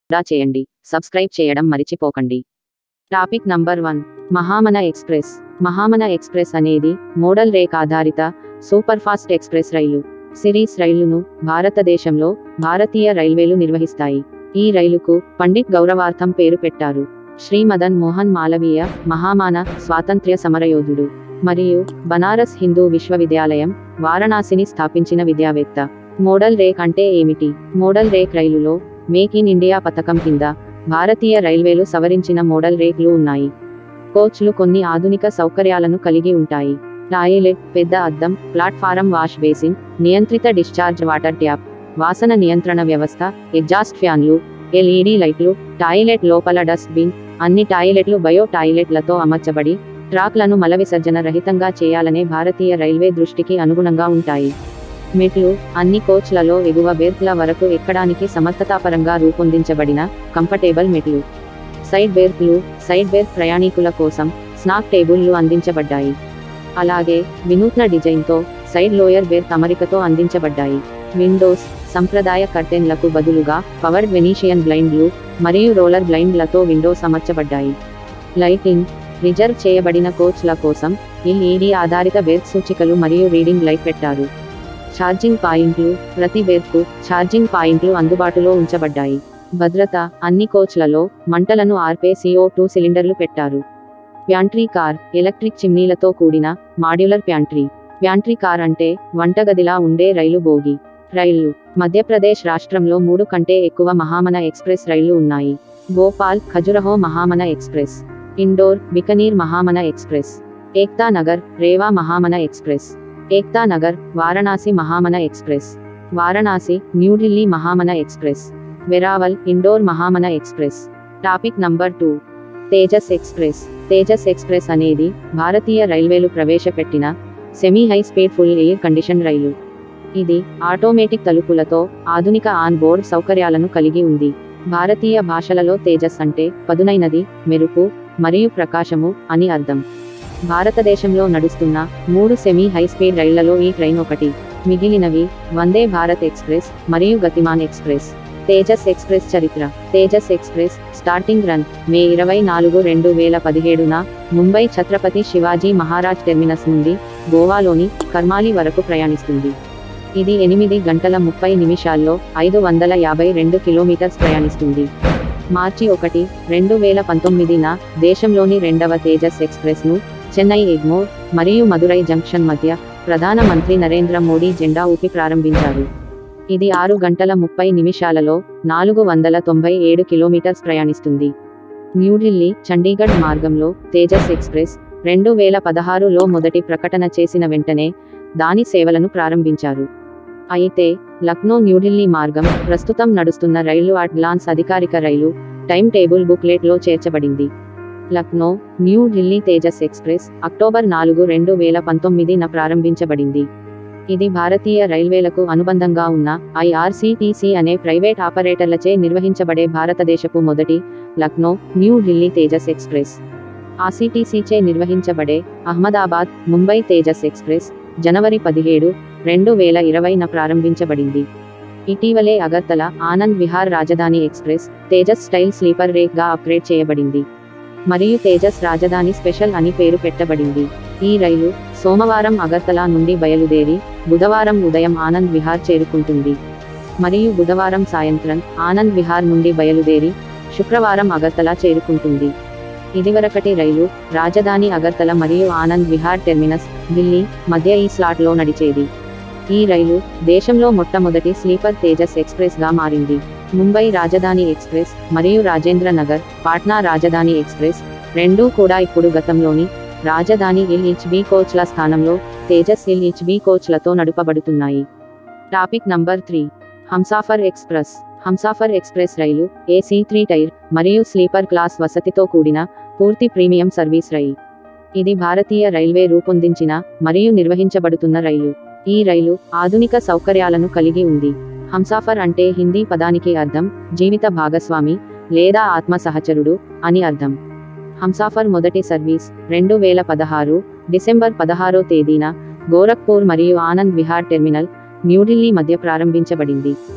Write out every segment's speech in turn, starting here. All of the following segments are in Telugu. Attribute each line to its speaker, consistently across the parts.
Speaker 1: డా చేయండి సబ్స్క్రైబ్ చేయడం మరిచిపోకండి topic number one Mahamana express Mahamana express అనేది మోడల్ రేక్ ఆధారిత సూపర్ ఫాస్ట్ ఎక్స్ప్రెస్ రైలు సిరీస్ రైలును భారతదేశంలో భారతీయ రైల్వేలు నిర్వహిస్తాయి ఈ రైలుకు పండిట్ గౌరవార్థం పేరు పెట్టారు శ్రీ మదన్ మోహన్ మాలవీయ మహామాన స్వాతంత్ర్య సమరయోధుడు మరియు బనారస్ హిందూ విశ్వవిద్యాలయం వారణాసిని స్థాపించిన విద్యావేత్త మోడల్ రేక్ అంటే ఏమిటి మోడల్ రేక్ రైలులో మేక్ ఇన్ ఇండియా పథకం కింద భారతీయ రైల్వేలు సవరించిన మోడల్ రేక్లు ఉన్నాయి కోచ్లు కొన్ని ఆధునిక సౌకర్యాలను కలిగి ఉంటాయి టాయిలెట్ పెద్ద అద్దం ప్లాట్ఫారం వాష్ బేసిన్ నియంత్రిత డిశ్చార్జ్ వాటర్ ట్యాప్ వాసన నియంత్రణ వ్యవస్థ ఎగ్జాస్ట్ ఫ్యాన్లు ఎల్ఈడి లైట్లు టాయిలెట్ లోపల డస్ట్ బిన్ అన్ని టాయిలెట్లు బయో టాయిలెట్లతో అమర్చబడి ట్రాక్లను మల విసర్జన రహితంగా చేయాలనే భారతీయ రైల్వే దృష్టికి అనుగుణంగా ఉంటాయి మెట్లు అన్ని కోచ్లలో ఎగువ బెర్త్ల వరకు ఎక్కడానికి సమర్థతాపరంగా రూపొందించబడిన కంఫర్టేబుల్ మెట్లు సైడ్ బెర్త్లు సైడ్ బెర్త్ ప్రయాణికుల కోసం స్నాక్ టేబుల్లు అందించబడ్డాయి అలాగే వినూత్న డిజైన్తో సైడ్ లోయర్ బెర్త్ అమరికతో అందించబడ్డాయి విండోస్ సంప్రదాయ కర్టెన్లకు బదులుగా పవర్డ్ వెనీషియన్ బ్లైండ్లు మరియు రోలర్ బ్లైండ్లతో విండోస్ అమర్చబడ్డాయి లైటింగ్ రిజర్వ్ చేయబడిన కోచ్ల కోసం ఎల్ఈడి ఆధారిత బెర్త్ సూచికలు మరియు రీడింగ్ లైట్ పెట్టారు ఛార్జింగ్ పాయింట్లు ప్రతి బెర్త్కు ఛార్జింగ్ పాయింట్లు అందుబాటులో ఉంచబడ్డాయి భద్రత అన్ని కోచ్లలో మంటలను ఆర్పే సిఓ టూ సిలిండర్లు పెట్టారు ప్యాంట్రీ కార్ ఎలక్ట్రిక్ చిమ్నీలతో కూడిన మాడ్యులర్ ప్యాంట్రీ ప్యాంట్రీ కార్ అంటే వంటగదిలా ఉండే రైలు బోగి రైళ్లు మధ్యప్రదేశ్ రాష్ట్రంలో మూడు కంటే ఎక్కువ మహామన ఎక్స్ప్రెస్ రైళ్లు ఉన్నాయి Bhopal Khajuraho Mahamana express Indore Bikaner Mahamana express Ekta Nagar Rewa Mahamana express Ekta Nagar Varanasi Mahamana express Varanasi New Delhi Mahamana express Veraval Indore Mahamana express topic number two Tejas express Tejas express అనేది భారతీయ రైల్వేలు ప్రవేశపెట్టిన semi high speed full air condition రైలు ఇది ఆటోమేటిక్ తలుపులతో ఆధునిక ఆన్ బోర్డ్ సౌకర్యాలను కలిగి ఉంది భారతీయ భాషలలో తేజస్ అంటే పదునైనది మెరుపు మరియు ప్రకాశము అని అర్థం భారతదేశంలో నడుస్తున్న మూడు సెమీ హై స్పీడ్ రైళ్లలో ఈ ట్రైన్ ఒకటి మిగిలినవి వందే భారత్ ఎక్స్ప్రెస్ మరియు గతిమాన్ ఎక్స్ప్రెస్ తేజస్ ఎక్స్ప్రెస్ చరిత్ర Tejas express starting run May ఇరవై నాలుగు రెండు వేల పదిహేడున ముంబై ఛత్రపతి శివాజీ మహారాజ్ టెర్మినస్ నుండి గోవాలోని కర్మాలి వరకు ప్రయాణిస్తుంది ఇది ఎనిమిది గంటల ముప్పై నిమిషాల్లో ఐదు వందల యాభై రెండు కిలోమీటర్స్ ప్రయాణిస్తుంది మార్చి ఒకటి రెండు వేల పంతొమ్మిదిన దేశంలోని రెండవ తేజస్ ఎక్స్ప్రెస్ను చెన్నై ఎగ్మోర్ మరియు మదురై జంక్షన్ మధ్య ప్రధానమంత్రి నరేంద్ర మోడీ జెండా ఊపి ప్రారంభించారు ఇది ఆరు గంటల ముప్పై నిమిషాలలో నాలుగు వందల తొంభై ఏడు కిలోమీటర్స్ ప్రయాణిస్తుంది న్యూఢిల్లీ చండీగఢ్ మార్గంలో తేజస్ ఎక్స్ప్రెస్ రెండు వేల పదహారులో మొదటి ప్రకటన చేసిన వెంటనే దాని సేవలను ప్రారంభించారు అయితే లక్నో న్యూఢిల్లీ మార్గం ప్రస్తుతం నడుస్తున్న రైలు అట్ గ్లాన్స్ అధికారిక రైలు టైం టేబుల్ బుక్లెట్లో చేర్చబడింది Lucknow new Delhi Tejas express October నాలుగు రెండు వేల పంతొమ్మిదిన ప్రారంభించబడింది ఇది భారతీయ రైల్వేలకు అనుబంధంగా ఉన్న ఐఆర్సీటీసీ అనే ప్రైవేట్ ఆపరేటర్లచే నిర్వహించబడే భారతదేశపు మొదటి లక్నో న్యూ ఢిల్లీ తేజస్ ఎక్స్ప్రెస్ ఆర్సీటీసీచే నిర్వహించబడే అహ్మదాబాద్ ముంబై తేజస్ ఎక్స్ప్రెస్ జనవరి పదిహేడు రెండు వేల ఇరవైన ప్రారంభించబడింది ఇటీవలే Agartala Anand Vihar Rajdhani express Tejas style sleeper rake గా అప్గ్రేడ్ చేయబడింది మరియు తేజస్ రాజధాని స్పెషల్ అని పేరు పెట్టబడింది ఈ రైలు సోమవారం అగర్తల నుండి బయలుదేరి బుధవారం ఉదయం ఆనంద్ విహార్ చేరుకుంటుంది మరియు బుధవారం సాయంత్రం ఆనంద్ విహార్ నుండి బయలుదేరి శుక్రవారం అగర్తల చేరుకుంటుంది ఇదివరకటి రైలు రాజధాని అగర్తల మరియు ఆనంద్ విహార్ టెర్మినస్ ఢిల్లీ మధ్య ఈ స్లాట్లో నడిచేది ఈ రైలు దేశంలో మొట్టమొదటి స్లీపర్ తేజస్ ఎక్స్ప్రెస్ గా మారింది ముంబై రాజధాని ఎక్స్ప్రెస్ మరియు రాజేంద్ర నగర్ పాట్నా రాజధాని ఎక్స్ప్రెస్ రెండూ కూడా ఇప్పుడు గతంలోని రాజధాని ఎల్హెచ్బి కోచ్ల స్థానంలో తేజస్ ఎల్హెచ్బి కోచ్లతో నడుపబడుతున్నాయి topic number three Humsafar express Humsafar express రైలు ఏసీ త్రీ టైర్ మరియు స్లీపర్ క్లాస్ వసతితో కూడిన పూర్తి ప్రీమియం సర్వీస్ రైలు ఇది భారతీయ రైల్వే రూపొందించిన మరియు నిర్వహించబడుతున్న రైలు ఈ రైలు ఆధునిక సౌకర్యాలను కలిగి ఉంది హంసాఫర్ అంటే హిందీ పదానికి అర్థం జీవిత భాగస్వామి లేదా ఆత్మ సహచరుడు అని అర్థం హంసాఫర్ మొదటి సర్వీస్ రెండు వేల పదహారు డిసెంబర్ పదహారో తేదీన గోరఖ్పూర్ మరియు ఆనంద్ విహార్ టెర్మినల్ న్యూఢిల్లీ మధ్య ప్రారంభించబడింది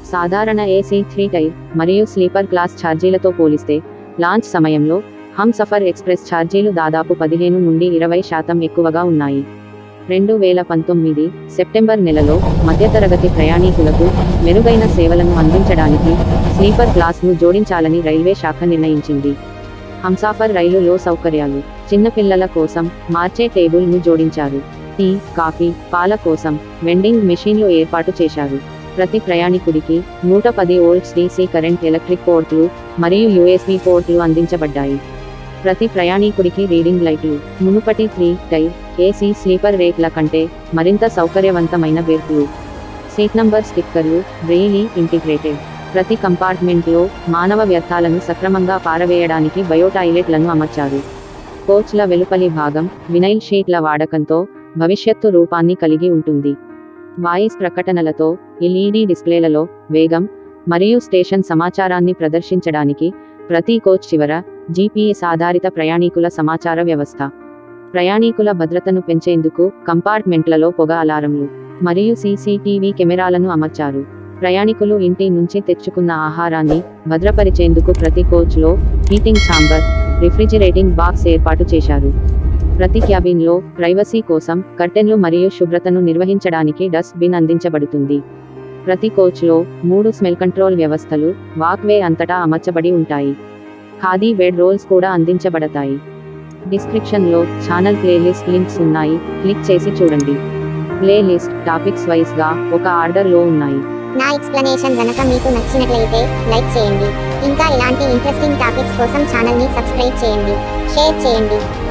Speaker 1: సాధారణ ఏసీ త్రీ టైర్ మరియు స్లీపర్ క్లాస్ ఛార్జీలతో పోలిస్తే లాంచ్ సమయంలో హమ్ సఫర్ ఎక్స్ప్రెస్ ఛార్జీలు దాదాపు పదిహేను నుండి ఇరవై శాతం ఎక్కువగా ఉన్నాయి రెండు వేల పంతొమ్మిది సెప్టెంబర్ నెలలో మధ్యతరగతి ప్రయాణికులకు మెరుగైన సేవలను అందించడానికి స్లీపర్ క్లాస్ను జోడించాలని రైల్వే శాఖ నిర్ణయించింది హంసాఫర్ రైలులో సౌకర్యాలు చిన్నపిల్లల కోసం మార్చే టేబుల్ను జోడించారు టీ కాఫీ పాల కోసం వెండింగ్ మెషీన్లు ఏర్పాటు చేశారు ప్రతి ప్రయాణికుడికి నూట పది వోల్ట్స్ డీసీ కరెంట్ ఎలక్ట్రిక్ పోర్ట్లు మరియు యూఎస్బి పోర్ట్లు అందించబడ్డాయి ప్రతి ప్రయాణికుడికి రీడింగ్ లైట్లు మునుపటి త్రీ టైర్ ఏసీ స్లీపర్ రేట్ల కంటే మరింత సౌకర్యవంతమైన బెర్త్లు సీట్ నంబర్ స్టిక్కర్లు బ్రెయిలీ ఇంటిగ్రేటెడ్ ప్రతి కంపార్ట్మెంట్లో మానవ వ్యర్థాలను సక్రమంగా పారవేయడానికి బయోటాయిలెట్లను అమర్చారు కోచ్ల వెలుపలి భాగం వినైల్ షీట్ల వాడకంతో భవిష్యత్తు రూపాన్ని కలిగి ఉంటుంది వాయిస్ ప్రకటనలతో ఎల్ఈడి డిస్ప్లేలలో వేగం మరియు స్టేషన్ సమాచారాన్ని ప్రదర్శించడానికి ప్రతి కోచ్ చివర జీపీఎస్ ఆధారిత ప్రయాణికుల సమాచార వ్యవస్థ ప్రయాణికుల భద్రతను పెంచేందుకు కంపార్ట్మెంట్లలో పొగ అలారంలు మరియు సీసీటీవీ కెమెరాలను అమర్చారు ప్రయాణికులు ఇంటి నుంచి తెచ్చుకున్న ఆహారాన్ని భద్రపరిచేందుకు ప్రతి కోచ్లో హీటింగ్ ఛాంబర్ రిఫ్రిజిరేటింగ్ బాక్స్ ఏర్పాటు చేశారు ప్రతి క్యాబిన్లో ప్రైవసీ కోసం కర్టెన్లు మరియు శుభ్రతను నిర్వహించడానికి డస్ట్ బిన్ అందించబడుతుంది ప్రతి కోచ్లో మూడు స్మెల్ కంట్రోల్ వ్యవస్థలు వాక్వే అంతటా అమర్చబడి ఉంటాయి ఖాదీ బెడ్ రోల్స్ కూడా అందించబడతాయి డిస్క్రిప్షన్లో ఛానల్ ప్లేలిస్ట్ లింక్స్ ఉన్నాయి క్లిక్ చేసి చూడండి ప్లేలిస్ట్ టాపిక్స్ వైస్గా ఒక ఆర్డర్లో ఉన్నాయి
Speaker 2: నా ఎక్స్ప్లనేషన్ గనక మీకు నచ్చినట్లయితే లైక్ చేయండి ఇంకా ఇలాంటి ఇంట్రెస్టింగ్ టాపిక్స్ కోసం ఛానల్ని సబ్స్క్రైబ్ చేయండి షేర్ చేయండి